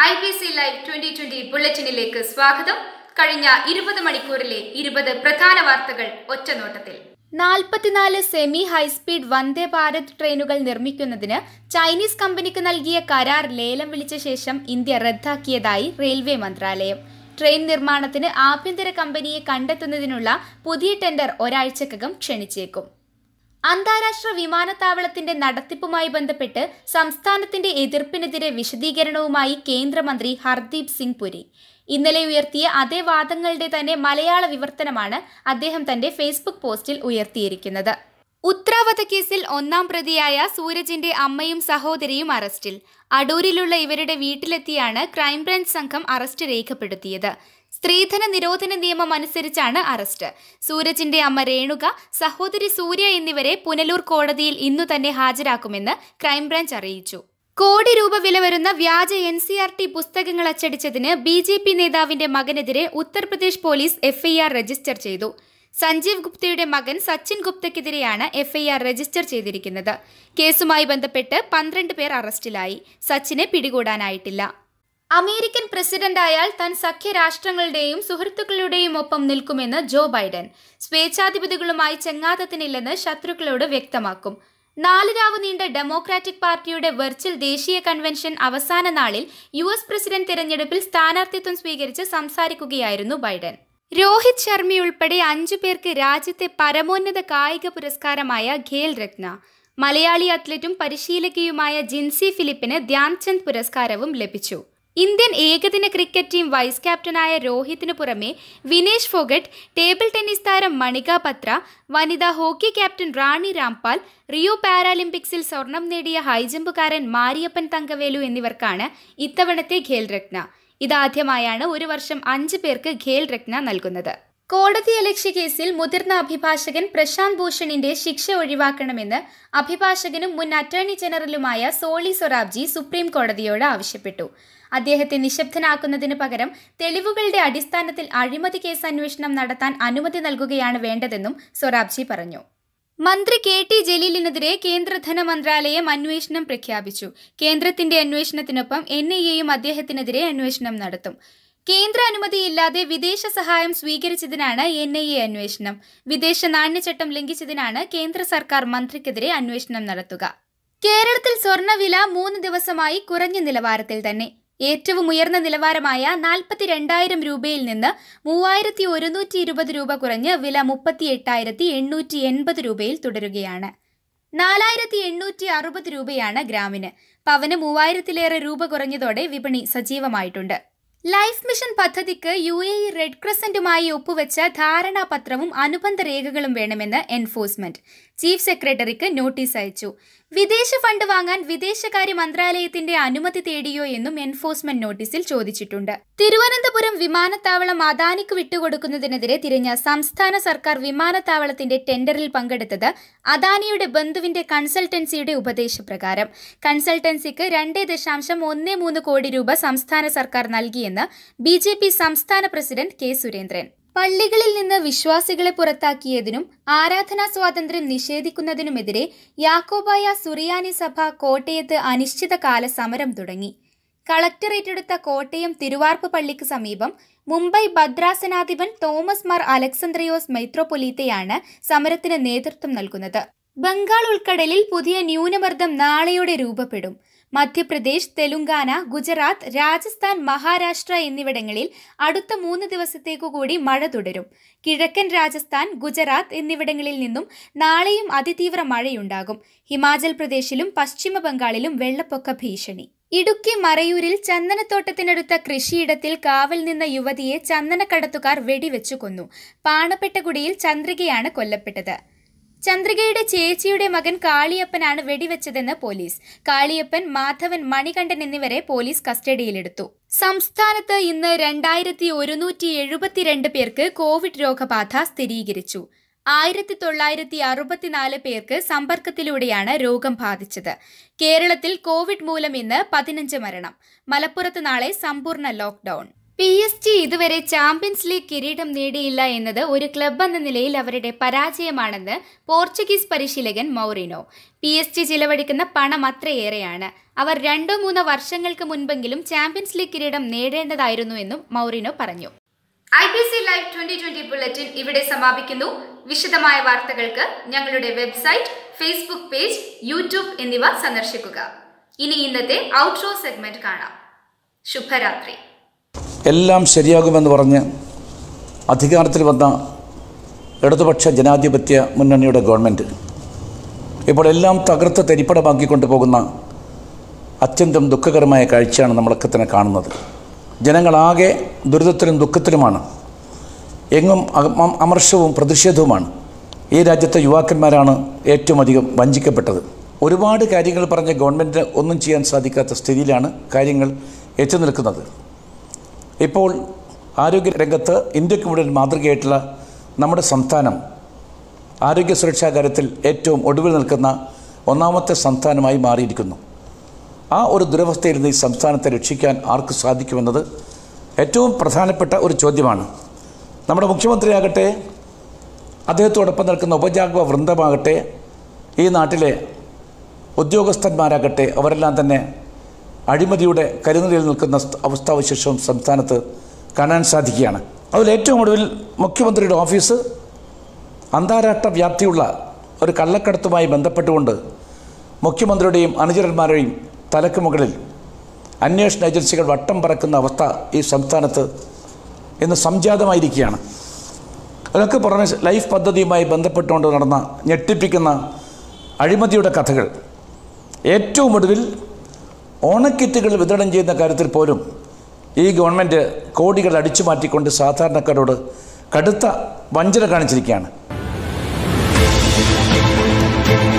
I B C live twenty twenty ബുള്ളറ്റിനിലേക്ക് സ്വാഗതം കഴിഞ്ഞ ഇരുപത് മണിക്കൂറിലെ ഇരുപത് പ്രധാന വാർത്തകൾ ഒറ്റനോട്ടത്തിൽ നാൽപ്പത്തിനാല് സെമി ഹൈസ്പീഡ് വന്ദേ ഭാരത് ട്രെയിനുകൾ നിർമ്മിക്കുന്നതിന് ചൈനീസ് കമ്പനിക്ക് നൽകിയ കരാർ ലേലം വിളിച്ച ശേഷം ഇന്ത്യ റദ്ദാക്കിയതായി റെയിൽവേ മന്ത്രാലയം ട്രെയിൻ നിർമ്മാണത്തിന് ആഭ്യന്തര കമ്പനിയെ കണ്ടെത്തുന്നതിനുള്ള പുതിയ ടെൻഡർ ഒരാഴ്ചക്കകം ക്ഷണിച്ചേക്കും അന്താരാഷ്ട്ര വിമാനത്താവളത്തിന്റെ നടത്തിപ്പുമായി ബന്ധപ്പെട്ട് സംസ്ഥാനത്തിന്റെ എതിർപ്പിനെതിരെ വിശദീകരണവുമായി കേന്ദ്രമന്ത്രി ഹർദീപ് സിംഗ് പുരി ഇന്നലെ ഉയർത്തിയ അതേ വാദങ്ങളുടെ തന്നെ മലയാള വിവർത്തനമാണ് അദ്ദേഹം തന്റെ ഫേസ്ബുക്ക് പോസ്റ്റിൽ ഉയർത്തിയിരിക്കുന്നത് ഉത്തരാവധ കേസിൽ ഒന്നാം പ്രതിയായ സൂരജിന്റെ അമ്മയും സഹോദരിയും അറസ്റ്റിൽ അടൂരിലുള്ള ഇവരുടെ വീട്ടിലെത്തിയാണ് ക്രൈംബ്രാഞ്ച് സംഘം അറസ്റ്റ് രേഖപ്പെടുത്തിയത് സ്ത്രീധന നിരോധന നിയമം അനുസരിച്ചാണ് അറസ്റ്റ് സൂരജിന്റെ അമ്മ രേണുക സഹോദരി സൂര്യ എന്നിവരെ പുനലൂർ കോടതിയിൽ ഇന്നു തന്നെ ഹാജരാക്കുമെന്ന് ക്രൈംബ്രാഞ്ച് അറിയിച്ചു കോടി രൂപ വില വരുന്ന വ്യാജ എൻ സി ആർ ടി പുസ്തകങ്ങൾ അച്ചടിച്ചതിന് ബി ജെ പി നേതാവിന്റെ മകനെതിരെ ഉത്തർപ്രദേശ് പോലീസ് എഫ്ഐആർ രജിസ്റ്റർ ചെയ്തു സഞ്ജീവ് ഗുപ്തയുടെ മകൻ സച്ചിൻ ഗുപ്തയ്ക്കെതിരെയാണ് എഫ്ഐആർ രജിസ്റ്റർ ചെയ്തിരിക്കുന്നത് കേസുമായി ബന്ധപ്പെട്ട് പന്ത്രണ്ട് പേർ അറസ്റ്റിലായി സച്ചിനെ പിടികൂടാനായിട്ടില്ല അമേരിക്കൻ പ്രസിഡന്റായാൽ താൻ സഖ്യരാഷ്ട്രങ്ങളുടെയും സുഹൃത്തുക്കളുടെയും ഒപ്പം നിൽക്കുമെന്ന് ജോ ബൈഡൻ സ്വേച്ഛാധിപതികളുമായി ചെങ്ങാത്തത്തിനില്ലെന്ന് ശത്രുക്കളോട് വ്യക്തമാക്കും നാല് രാവ് നീണ്ട ഡെമോക്രാറ്റിക് പാർട്ടിയുടെ വെർച്വൽ ദേശീയ കൺവെൻഷൻ അവസാന നാളിൽ യു എസ് പ്രസിഡന്റ് തെരഞ്ഞെടുപ്പിൽ സ്ഥാനാർത്ഥിത്വം സ്വീകരിച്ച് സംസാരിക്കുകയായിരുന്നു ബൈഡൻ രോഹിത് ശർമ്മ ഉൾപ്പെടെ അഞ്ചു പേർക്ക് രാജ്യത്തെ പരമോന്നത കായിക പുരസ്കാരമായ ഖേൽ രത്ന മലയാളി അത്ലറ്റും പരിശീലകയുമായ ജിൻസി ഫിലിപ്പിന് ധ്യാൻചന്ദ് പുരസ്കാരവും ലഭിച്ചു ഇന്ത്യൻ ഏകദിന ക്രിക്കറ്റ് ടീം വൈസ് ക്യാപ്റ്റനായ രോഹിതിനു പുറമെ വിനേഷ് ഫോഗട്ട് ടേബിൾ ടെന്നീസ് താരം മണിക പത്ര വനിതാ hockey captain Rani Rampal Rio പാരാലിമ്പിക്സിൽ സ്വർണം നേടിയ ഹൈജമ്പുകാരൻ മാരിയപ്പൻ തങ്കവേലു എന്നിവർക്കാണ് ഇത്തവണത്തെ ഖേൽ രത്ന ഇതാദ്യമായാണ് ഒരു വർഷം അഞ്ച് പേർക്ക് ഖേൽ രത്ന നൽകുന്നത് കോടതി അലക്ഷ്യ കേസിൽ മുതിർന്ന അഭിഭാഷകൻ പ്രശാന്ത് ഭൂഷണിന്റെ ശിക്ഷ ഒഴിവാക്കണമെന്ന് അഭിഭാഷകനും മുൻ അറ്റോർണി ജനറലുമായ സോളി സൊറാബ്ജി സുപ്രീം കോടതിയോട് ആവശ്യപ്പെട്ടു അദ്ദേഹത്തെ നിശബ്ദനാക്കുന്നതിന് പകരം തെളിവുകളുടെ അടിസ്ഥാനത്തിൽ അഴിമതി കേസ് അന്വേഷണം നടത്താൻ അനുമതി നൽകുകയാണ് വേണ്ടതെന്നും സൊറാബ്ജി പറഞ്ഞു മന്ത്രി കെ ടി ജലീലിനെതിരെ കേന്ദ്ര ധനമന്ത്രാലയം അന്വേഷണം പ്രഖ്യാപിച്ചു കേന്ദ്രത്തിന്റെ അന്വേഷണത്തിനൊപ്പം എൻ ഐ എയും അദ്ദേഹത്തിനെതിരെ അന്വേഷണം നടത്തും കേന്ദ്ര അനുമതിയില്ലാതെ വിദേശ സഹായം സ്വീകരിച്ചതിനാണ് എൻ ഐ എ അന്വേഷണം വിദേശ നാണ്യചട്ടം ലംഘിച്ചതിനാണ് കേന്ദ്ര സർക്കാർ മന്ത്രിക്കെതിരെ അന്വേഷണം നടത്തുക കേരളത്തിൽ സ്വർണ്ണവില മൂന്ന് ദിവസമായി കുറഞ്ഞ നിലവാരത്തിൽ തന്നെ ഏറ്റവും ഉയർന്ന നിലവാരമായ നാൽപ്പത്തി രണ്ടായിരം രൂപയിൽ നിന്ന് മൂവായിരത്തി ഒരുന്നൂറ്റി ഇരുപത് രൂപ കുറഞ്ഞ് വില മുപ്പത്തി എട്ടായിരത്തി എണ്ണൂറ്റി എൺപത് രൂപയിൽ തുടരുകയാണ് നാലായിരത്തി എണ്ണൂറ്റി അറുപത് രൂപയാണ് ഗ്രാമിന് പവന് മൂവായിരത്തിലേറെ രൂപ കുറഞ്ഞതോടെ വിപണി സജീവമായിട്ടുണ്ട് ലൈഫ് മിഷൻ പദ്ധതിക്ക് യു എ ഇ റെഡ് ക്രസന്റുമായി ഒപ്പുവെച്ച ധാരണാപത്രവും അനുബന്ധ രേഖകളും വേണമെന്ന് എൻഫോഴ്സ്മെന്റ് ചീഫ് സെക്രട്ടറിക്ക് നോട്ടീസ് അയച്ചു വിദേശ ഫണ്ട് വാങ്ങാൻ വിദേശകാര്യ മന്ത്രാലയത്തിന്റെ അനുമതി തേടിയോ എന്നും എൻഫോഴ്സ്മെന്റ് നോട്ടീസിൽ ചോദിച്ചിട്ടുണ്ട് തിരുവനന്തപുരം വിമാനത്താവളം അദാനിക്ക് വിട്ടുകൊടുക്കുന്നതിനെതിരെ തിരിഞ്ഞ സംസ്ഥാന സർക്കാർ വിമാനത്താവളത്തിന്റെ ടെൻഡറിൽ പങ്കെടുത്തത് അദാനിയുടെ ബന്ധുവിന്റെ കൺസൾട്ടൻസിയുടെ ഉപദേശപ്രകാരം കൺസൾട്ടൻസിക്ക് രണ്ട് ദശാംശം ഒന്ന് മൂന്ന് കോടി രൂപ സംസ്ഥാന സർക്കാർ നൽകിയെന്ന് ബി ജെ പി സംസ്ഥാന പ്രസിഡന്റ് കെ സുരേന്ദ്രൻ പള്ളികളിൽ നിന്ന് വിശ്വാസികളെ പുറത്താക്കിയതിനും ആരാധനാ സ്വാതന്ത്ര്യം നിഷേധിക്കുന്നതിനുമെതിരെ യാക്കോബായ സുറിയാനി സഭ കോട്ടയത്ത് അനിശ്ചിതകാല സമരം തുടങ്ങി കളക്ടറേറ്റ് എടുത്ത കോട്ടയം തിരുവാർപ്പ് പള്ളിക്ക് സമീപം മുംബൈ ഭദ്രാസനാധിപൻ തോമസ് മാർ അലക്സന്ദ്രിയോസ് മെത്രോപൊലീത്തയാണ് സമരത്തിന് നേതൃത്വം നൽകുന്നത് ബംഗാൾ ഉൾക്കടലിൽ പുതിയ ന്യൂനമർദ്ദം നാളെയോടെ രൂപപ്പെടും മധ്യപ്രദേശ് തെലുങ്കാന ഗുജറാത്ത് രാജസ്ഥാൻ മഹാരാഷ്ട്ര എന്നിവിടങ്ങളിൽ അടുത്ത മൂന്ന് ദിവസത്തേക്കു കൂടി മഴ തുടരും കിഴക്കൻ രാജസ്ഥാൻ ഗുജറാത്ത് എന്നിവിടങ്ങളിൽ നിന്നും നാളെയും അതിതീവ്ര മഴയുണ്ടാകും ഹിമാചൽ പ്രദേശിലും പശ്ചിമ ബംഗാളിലും വെള്ളപ്പൊക്ക ഭീഷണി ഇടുക്കി മറയൂരിൽ ചന്ദനത്തോട്ടത്തിനടുത്ത കൃഷിയിടത്തിൽ കാവൽ നിന്ന യുവതിയെ ചന്ദനക്കടത്തുകാർ വെടിവെച്ചു കൊന്നു പാണപ്പെട്ടകുടിയിൽ ചന്ദ്രികയാണ് കൊല്ലപ്പെട്ടത് ചന്ദ്രികയുടെ ചേച്ചിയുടെ മകൻ കാളിയപ്പനാണ് വെടിവെച്ചതെന്ന് പോലീസ് കാളിയപ്പൻ മാധവൻ മണികണ്ഠൻ എന്നിവരെ പോലീസ് കസ്റ്റഡിയിലെടുത്തു സംസ്ഥാനത്ത് ഇന്ന് രണ്ടായിരത്തി ഒരുന്നൂറ്റി എഴുപത്തിരണ്ട് പേർക്ക് കോവിഡ് രോഗബാധ സ്ഥിരീകരിച്ചു ആയിരത്തി തൊള്ളായിരത്തി അറുപത്തിനാല് പേർക്ക് സമ്പർക്കത്തിലൂടെയാണ് രോഗം ബാധിച്ചത് കേരളത്തിൽ കോവിഡ് മൂലം ഇന്ന് പതിനഞ്ച് മരണം മലപ്പുറത്ത് നാളെ സമ്പൂർണ്ണ ലോക്ക്ഡൌൺ പി എസ് ജി ഇതുവരെ ചാമ്പ്യൻസ് ലീഗ് കിരീടം നേടിയില്ല എന്നത് ഒരു ക്ലബ് എന്ന നിലയിൽ അവരുടെ പരാജയമാണെന്ന് പോർച്ചുഗീസ് പരിശീലകൻ മൗറിനോ പി എസ് ജി ചിലവഴിക്കുന്ന പണം അത്രയേറെയാണ് അവർ രണ്ടോ മൂന്നോ വർഷങ്ങൾക്ക് മുൻപെങ്കിലും ചാമ്പ്യൻസ് ലീഗ് കിരീടം നേടേണ്ടതായിരുന്നു എന്നും മൗറിനോ പറഞ്ഞു I P C live twenty twenty bulletin ഇവിടെ സമാപിക്കുന്നു വിശദമായ വാർത്തകൾക്ക് ഞങ്ങളുടെ വെബ്സൈറ്റ് ഫേസ്ബുക്ക് പേജ് യൂട്യൂബ് എന്നിവ സന്ദർശിക്കുക ഇനി ഇന്നത്തെ ഔട്ട്റോ സെഗ്മെന്റ് കാണാം ശുഭരാത്രി എല്ലാം ശരിയാകുമെന്ന് പറഞ്ഞ് അധികാരത്തിൽ വന്ന ഇടതുപക്ഷ ജനാധിപത്യ മുന്നണിയുടെ ഗവൺമെൻറ് ഇപ്പോൾ എല്ലാം തകർത്ത് തരിപ്പടമാക്കിക്കൊണ്ട് പോകുന്ന അത്യന്തം ദുഃഖകരമായ കാഴ്ചയാണ് നമ്മളൊക്കെ തന്നെ കാണുന്നത് ജനങ്ങളാകെ ദുരിതത്തിലും ദുഃഖത്തിലുമാണ് എങ്ങും അമ- അമർഷവും പ്രതിഷേധവുമാണ് ഈ രാജ്യത്തെ യുവാക്കന്മാരാണ് ഏറ്റവും അധികം വഞ്ചിക്കപ്പെട്ടത് ഒരുപാട് കാര്യങ്ങൾ പറഞ്ഞ ഗവൺമെൻറ് ഒന്നും ചെയ്യാൻ സാധിക്കാത്ത സ്ഥിതിയിലാണ് കാര്യങ്ങൾ എത്തി നിൽക്കുന്നത് ഇപ്പോൾ ആരോഗ്യ രംഗത്ത് ഇന്ത്യക്ക് മുഴുവൻ മാതൃകയായിട്ടുള്ള നമ്മുടെ സംസ്ഥാനം ആരോഗ്യ സുരക്ഷാ കാര്യത്തിൽ ഏറ്റവും ഒടുവിൽ നിൽക്കുന്ന ഒന്നാമത്തെ സംസ്ഥാനമായി മാറിയിരിക്കുന്നു ആ ഒരു ദുരവസ്ഥയിൽ നിന്ന് ഈ സംസ്ഥാനത്തെ രക്ഷിക്കാൻ ആർക്ക് സാധിക്കുമെന്നത് ഏറ്റവും പ്രധാനപ്പെട്ട ഒരു ചോദ്യമാണ് നമ്മുടെ മുഖ്യമന്ത്രിയാകട്ടെ അദ്ദേഹത്തോടൊപ്പം നിൽക്കുന്ന ഉപജാഗ്വ വൃന്ദമാകട്ടെ ഈ നാട്ടിലെ ഉദ്യോഗസ്ഥന്മാരാകട്ടെ അവരെല്ലാം തന്നെ അഴിമതിയുടെ കരുനിലയിൽ നിൽക്കുന്ന സ്ഥ- അവസ്ഥാവിശേഷവും സംസ്ഥാനത്ത് കാണാൻ സാധിക്കുകയാണ് അതിൽ ഏറ്റവും ഒടുവിൽ മുഖ്യമന്ത്രിയുടെ ഓഫീസ് അന്താരാഷ്ട്ര വ്യാപ്തിയുള്ള ഒരു കള്ളക്കടത്തുമായി ബന്ധപ്പെട്ടുകൊണ്ട് മുഖ്യമന്ത്രിയുടെയും അനുചരന്മാരുടെയും തലക്ക് മുകളിൽ അന്വേഷണ ഏജൻസികൾ വട്ടം പറക്കുന്ന അവസ്ഥ ഈ സംസ്ഥാനത്ത് ഇന്ന് സംജാതമായിരിക്കുകയാണ് അതൊക്കെ പുറമെ ലൈഫ് പദ്ധതിയുമായി ബന്ധപ്പെട്ടുകൊണ്ട് നടന്ന ഞെട്ടിപ്പിക്കുന്ന അഴിമതിയുടെ കഥകൾ ഏറ്റവും ഒടുവിൽ ഓണക്കിറ്റുകൾ വിതരണം ചെയ്യുന്ന കാര്യത്തിൽ പോലും ഈ ഗവൺമെൻറ് കോടികൾ അടിച്ചു മാറ്റിക്കൊണ്ട് സാധാരണക്കാരോട് കടുത്ത വഞ്ചന കാണിച്ചിരിക്കുകയാണ്